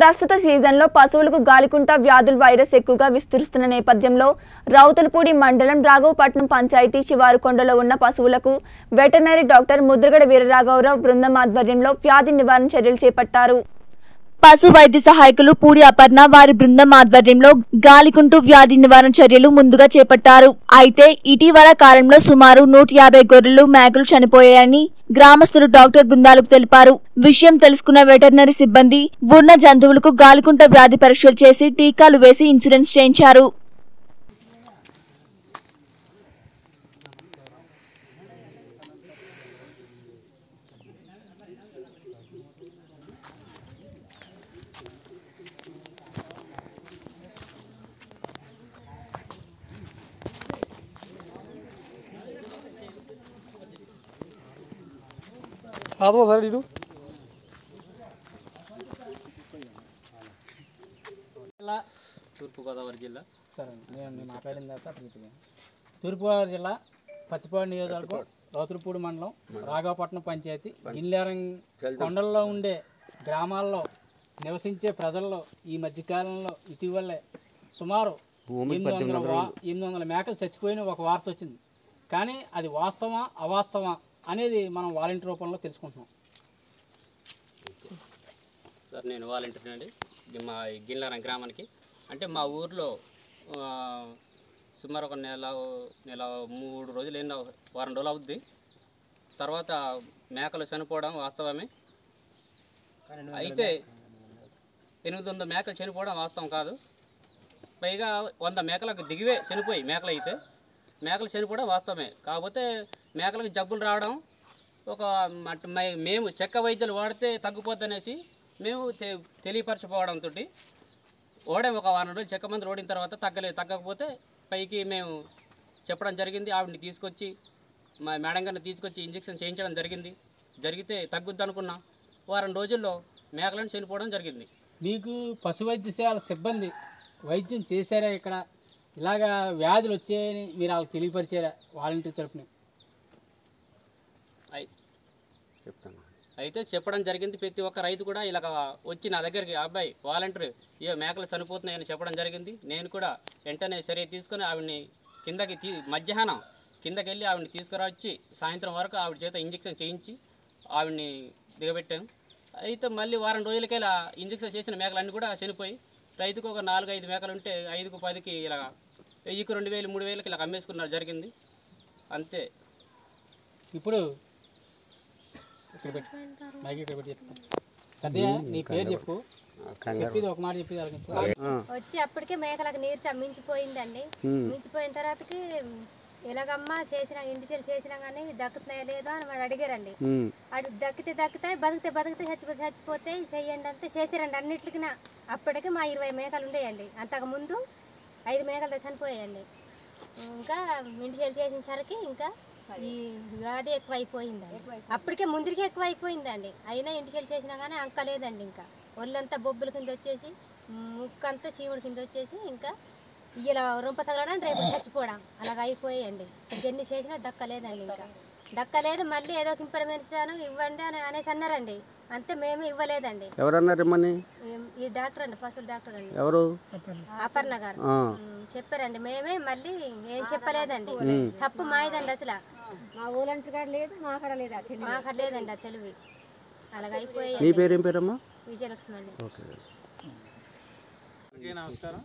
ప్రస్తుత సీజన్లో పశువులకు గాలికుంట వ్యాధుల వైరస్ ఎక్కువగా విస్తరిస్తున్న నేపథ్యంలో రౌతులపూడి మండలం రాఘవపట్నం పంచాయతీ శివారుకొండలో ఉన్న పశువులకు వెటర్నరీ డాక్టర్ ముద్రగడ వీరరాఘవరావు బృందం ఆధ్వర్యంలో వ్యాధి నివారణ చర్యలు చేపట్టారు పశు వైద్య సహాయకులు పూడి అపర్ణ వారి బృందం ఆధ్వర్యంలో గాలికుంటు వ్యాధి నివారణ చర్యలు ముందుగా చేపట్టారు అయితే ఇటీవల కాలంలో సుమారు నూట యాభై గొర్రెలు మేకలు చనిపోయాయని గ్రామస్తులు డాక్టర్ బృందాలకు తెలిపారు విషయం తెలుసుకున్న వెటర్నరీ సిబ్బంది ఉన్న జంతువులకు గాలికుంట వ్యాధి పరీక్షలు చేసి టీకాలు వేసి ఇన్సూరెన్స్ చేయించారు ఆదో సార్ ఇటు జిల్లా తూర్పుగోదావరి జిల్లా సరే నేను నేను మాట్లాడిన తర్వాత పూర్తిగా తూర్పుగోదావరి జిల్లా పత్తిపాడు నియోజకవర్గం రోతులపూడి మండలం రాఘవపట్నం పంచాయతీ గిన్నెరం కొండల్లో ఉండే గ్రామాల్లో నివసించే ప్రజల్లో ఈ మధ్యకాలంలో ఇటీవలే సుమారు ఎనిమిది వందల వా- ఎనిమిది వందల మేకలు చచ్చిపోయిన ఒక వార్త వచ్చింది కానీ అది వాస్తవా అవాస్తవా అనేది మనం వాలంటీర్ రూపంలో తెలుసుకుంటున్నాం సార్ నేను వాలంటీర్ అండి ఇది మా గిన్నెరం గ్రామానికి అంటే మా ఊర్లో ఆ, సుమారు ఒక నెల నెల మూడు రోజులు అయిన వారం రోజులు అవుద్ది తర్వాత మేకలు చనిపోవడం వాస్తవమే అయితే ఎనిమిది వందల మేకలు చనిపోవడం వాస్తవం కాదు పైగా వంద మేకలకు దిగివే చనిపోయి మేకలు అయితే మేకలు చనిపోవడం వాస్తవమే కాకపోతే మేకలకు జబ్బులు రావడం ఒక మట్- మై- మేము చెక్క వైద్యులు వాడితే తగ్గిపోద్ది అనేసి మేము తె తెలియపరచుకోవడంతో ఓడాం ఒక వారం రోజులు చెక్క మందులు ఓడిన తర్వాత తగ్గలేదు తగ్గకపోతే పైకి మేము చెప్పడం జరిగింది ఆవిడని తీసుకొచ్చి మా మేడం గారిని తీసుకొచ్చి ఇంజెక్షన్ చేయించడం జరిగింది జరిగితే తగ్గుద్ది అనుకున్నాం వారం రోజుల్లో మేకలను చనిపోవడం జరిగింది మీకు పశు వైద్యశాల సిబ్బంది వైద్యం చేశారా ఇక్కడ ఇలాగా వ్యాధులు వచ్చాయని మీరు వాళ్ళకి తెలియపరిచారా వాలంటీర్ తరపున అయి అయితే చెప్పడం జరిగింది ప్రతి ఒక్క రైతు కూడా ఇలా వచ్చి నా దగ్గరికి అబ్బాయి వాలంటీర్ ఏ మేకలు చనిపోతున్నాయని చెప్పడం జరిగింది నేను కూడా వెంటనే చర్య తీసుకొని ఆవిడ్ని కిందకి తీ మధ్యాహ్నం కిందకి వెళ్ళి ఆవిడని తీసుకురావచ్చి సాయంత్రం వరకు ఆవిడ చేత ఇంజెక్షన్ చేయించి ఆవిడ్ని దిగబెట్టాను అయితే మళ్ళీ వారం రోజులకెలా ఇంజెక్షన్ చేసిన మేకలన్నీ కూడా చనిపోయి రైతుకు ఒక నాలుగు ఐదు మేకలు ఉంటే ఐదుకు పదికి ఇలా వెయ్యికి రెండు వేలు మూడు వేలకి ఇలా అమ్మేసుకున్నారు జరిగింది అంతే ఇప్పుడు ఇక్కడ పెట్టు మైక్ ఇక్కడ పెట్టి చెప్తాను పెద్దయ్య నీ పేరు చెప్పు చెప్పేది ఒక మాట చెప్పేది అలాగే వచ్చి అప్పటికే మేకలకు నీరు చ- మించిపోయిందండి మించిపోయిన తర్వాతకి ఎలాగమ్మా చేసిన ఇంటిసెల్ చేసినా కానీ దక్కుతున్నాయా లేదో అని వాడు అడిగారండి అడు దక్కితే దక్కుతాయి బతికితే బతికితే చచ్చిపోతే చచ్చిపోతే చెయ్యండి అంతే చేసారండి అన్నిటికి అప్పటికే మా ఇరవై మేకలు ఉండేయండి అంతకు ముందు ఐదు మేకలు చనిపోయాయండి ఇంకా ఇంటిసెల్ చేసేసరికి ఇంకా ఈ వ్యాధి ఎక్కువ అయిపోయిందండి అప్పటికే ముందరికి ఎక్కువ అయిపోయిందండి అయినా ఇంటిసెల్ చేసినా కానీ అంక లేదండి ఇంకా ఒళ్ళంతా బొబ్బుల కింద వచ్చేసి ముక్కంతా చీముడి కింద వచ్చేసి ఇంకా ఇలా రొంప తగలడం రేపు చచ్చిపోవడం అలాగ అయిపోయాయండి ఎన్ని చేసినా దక్కలేదండి ఇంకా దక్కలేదు మళ్ళీ ఏదో ఒక ఇన్ఫర్మేషన్ ఇవ్వండి అని అనేసి అన్నారండి అంతే మేము ఇవ్వలేదండి ఎవరన్నారు ఇమ్మని ఈ- ఈ డాక్టర్ అండి పశువుల డాక్టర్ అండి ఎవరు అపర్ణ గారు ఆ. ఉమ్, చెప్పారండి మేమే మళ్ళీ ఏం చెప్పలేదండి తప్పు మాయదండి అసలు మా ఊరంటి కాడ లేదు మా కాడ లేదు ఆ తెలివి మాకు లేదండి ఆ తెలివి అలాగ నీ అయిపోయాయి పేరేం పేరమ్మా విజయలక్ష్మి అండి ఓకే అందరికీ నమస్కారం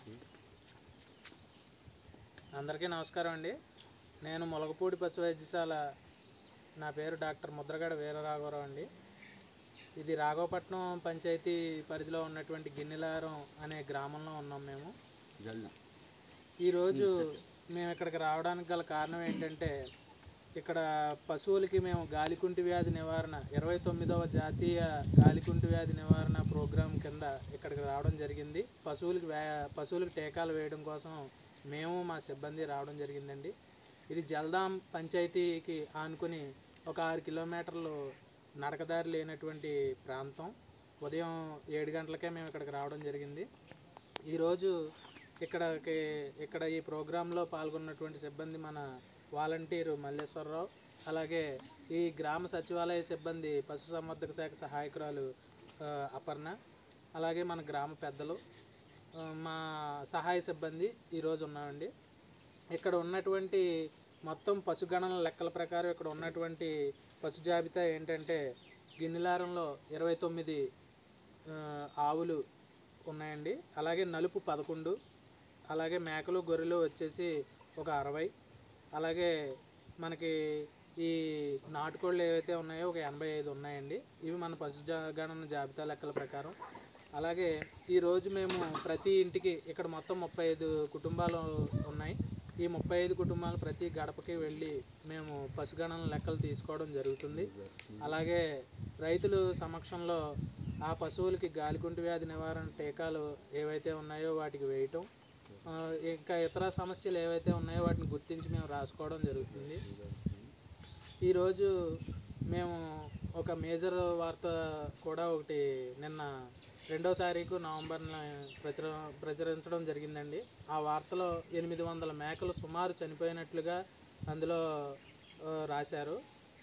అందరికీ నమస్కారం అండి నేను మొలగపూడి పశు వైద్యశాల నా పేరు డాక్టర్ ముద్రగడ వీరరాఘవరావు అండి ఇది రాఘవపట్నం పంచాయతీ పరిధిలో ఉన్నటువంటి గిన్నెలారం అనే గ్రామంలో ఉన్నాం మేము ఈరోజు మేము ఇక్కడికి రావడానికి గల కారణం ఏంటంటే ఇక్కడ పశువులకి మేము గాలికుంటి వ్యాధి నివారణ ఇరవై తొమ్మిదవ జాతీయ గాలికుంటి వ్యాధి నివారణ ప్రోగ్రాం కింద ఇక్కడికి రావడం జరిగింది పశువులకి వ్యా పశువులకు టీకాలు వేయడం కోసం మేము మా సిబ్బంది రావడం జరిగిందండి ఇది జల్దాం పంచాయతీకి ఆనుకుని ఒక ఆరు కిలోమీటర్లు నడకదారి లేనటువంటి ప్రాంతం ఉదయం ఏడు గంటలకే మేము ఇక్కడికి రావడం జరిగింది ఈరోజు ఇక్కడకి ఇక్కడ ఈ ప్రోగ్రాంలో పాల్గొన్నటువంటి సిబ్బంది మన వాలంటీరు మల్లేశ్వరరావు అలాగే ఈ గ్రామ సచివాలయ సిబ్బంది పశుసంవర్ధక శాఖ సహాయకురాలు ఆ, అపర్ణ అలాగే మన గ్రామ పెద్దలు ఆ, మా సహాయ సిబ్బంది ఈరోజు ఉన్నామండి ఇక్కడ ఉన్నటువంటి మొత్తం పశుగణన లెక్కల ప్రకారం ఇక్కడ ఉన్నటువంటి పశు జాబితా ఏంటంటే గిన్నెలారంలో ఇరవై తొమ్మిది ఆ, ఆవులు ఉన్నాయండి అలాగే నలుపు పదకొండు అలాగే మేకలు గొర్రెలు వచ్చేసి ఒక అరవై అలాగే మనకి ఈ నాటుకోళ్ళు ఏవైతే ఉన్నాయో ఒక ఎనభై ఐదు ఉన్నాయండి ఇవి మన పశు జా- గణన జాబితా లెక్కల ప్రకారం అలాగే ఈరోజు మేము ప్రతి ఇంటికి ఇక్కడ మొత్తం ముప్పై ఐదు కుటుంబాలు ఉన్నాయి ఈ ముప్పై ఐదు కుటుంబాలు ప్రతి గడపకి వెళ్ళి మేము పశుగణన లెక్కలు తీసుకోవడం జరుగుతుంది అలాగే రైతులు సమక్షంలో ఆ పశువులకి గాలికుంటు వ్యాధి నివారణ టీకాలు ఏవైతే ఉన్నాయో వాటికి వేయటం ఆ, ఇంకా ఇతర సమస్యలు ఏవైతే ఉన్నాయో వాటిని గుర్తించి మేము రాసుకోవడం జరుగుతుంది ఈరోజు మేము ఒక మేజర్ వార్త కూడా ఒకటి నిన్న రెండవ తారీఖు నవంబర్న ప్రచుర ప్రచురించడం జరిగిందండి ఆ వార్తలో ఎనిమిది వందల మేకలు సుమారు చనిపోయినట్లుగా అందులో ఆ, రాశారు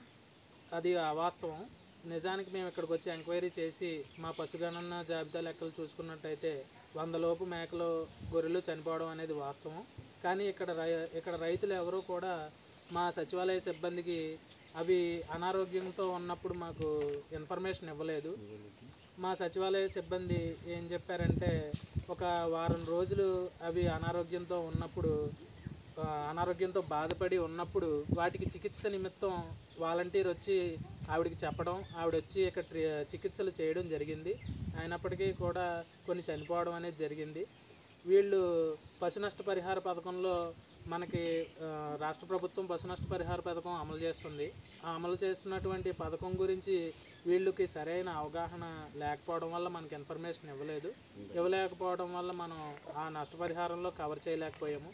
అది అవాస్తవం నిజానికి మేము ఇక్కడికి వచ్చి ఎంక్వైరీ చేసి మా పశుగణన జాబితా లెక్కలు చూసుకున్నట్టయితే వంద లోపు మేకలు గొర్రెలు చనిపోవడం అనేది వాస్తవం కానీ ఇక్కడ రై ఇక్కడ రైతులు ఎవరూ కూడా మా సచివాలయ సిబ్బందికి అవి అనారోగ్యంతో ఉన్నప్పుడు మాకు ఇన్ఫర్మేషన్ ఇవ్వలేదు మా సచివాలయ సిబ్బంది ఏం చెప్పారంటే ఒక వారం రోజులు అవి అనారోగ్యంతో ఉన్నప్పుడు ఆ, అనారోగ్యంతో బాధపడి ఉన్నప్పుడు వాటికి చికిత్స నిమిత్తం వాలంటీర్ వచ్చి ఆవిడకి చెప్పడం ఆవిడ వచ్చి ఇక్కడ ట్రీ- చికిత్సలు చేయడం జరిగింది అయినప్పటికీ కూడా కొన్ని చనిపోవడం అనేది జరిగింది వీళ్ళు పశు నష్ట పరిహార పథకంలో మనకి ఆ, రాష్ట్ర ప్రభుత్వం పశు నష్ట పరిహార పథకం అమలు చేస్తుంది ఆ అమలు చేస్తున్నటువంటి పథకం గురించి వీళ్ళకి సరైన అవగాహన లేకపోవడం వల్ల మనకి ఇన్ఫర్మేషన్ ఇవ్వలేదు ఇవ్వలేకపోవడం వల్ల మనం ఆ నష్టపరిహారంలో కవర్ చేయలేకపోయాము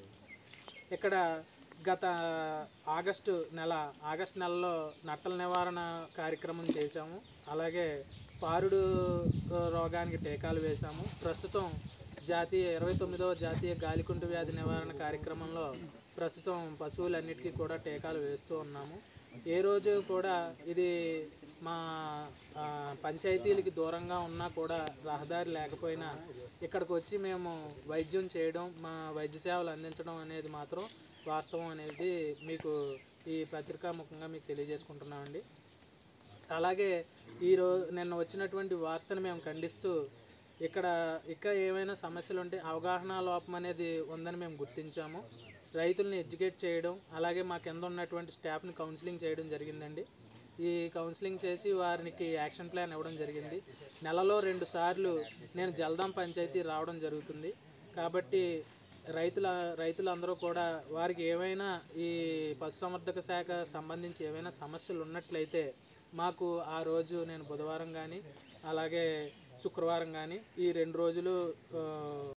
ఇక్కడ గత ఆగస్టు నెల ఆగస్టు నెలలో నట్టల నివారణ కార్యక్రమం చేశాము అలాగే పారుడు ఆ, రోగానికి టీకాలు వేశాము ప్రస్తుతం జాతీయ ఇరవై తొమ్మిదవ జాతీయ గాలికుంటు వ్యాధి నివారణ కార్యక్రమంలో ప్రస్తుతం పశువులన్నిటికీ కూడా టీకాలు వేస్తూ ఉన్నాము ఏ రోజు కూడా ఇది మా ఆ, పంచాయతీలకి దూరంగా ఉన్నా కూడా రహదారి లేకపోయినా ఇక్కడికి వచ్చి మేము వైద్యం చేయడం మా వైద్య సేవలు అందించడం అనేది మాత్రం వాస్తవం అనేది మీకు ఈ పత్రికా ముఖంగా మీకు తెలియజేసుకుంటున్నామండి అలాగే ఈరోజు నిన్న వచ్చినటువంటి వార్తను మేము ఖండిస్తూ ఇక్కడ ఇంకా ఏమైనా సమస్యలు ఉంటే అవగాహన లోపం అనేది ఉందని మేము గుర్తించాము రైతుల్ని ఎడ్యుకేట్ చేయడం అలాగే మా కింద ఉన్నటువంటి స్టాఫ్ని కౌన్సిలింగ్ చేయడం జరిగిందండి ఈ కౌన్సిలింగ్ చేసి వారికి యాక్షన్ ప్లాన్ ఇవ్వడం జరిగింది నెలలో రెండు సార్లు నేను జల్దాం పంచాయతీ రావడం జరుగుతుంది కాబట్టి రైతుల రైతులందరూ కూడా వారికి ఏమైనా ఈ పశుసంవర్ధక శాఖ సంబంధించి ఏమైనా సమస్యలు ఉన్నట్లయితే మాకు ఆ రోజు నేను బుధవారం కానీ అలాగే శుక్రవారం కానీ ఈ రెండు రోజులు ఆ,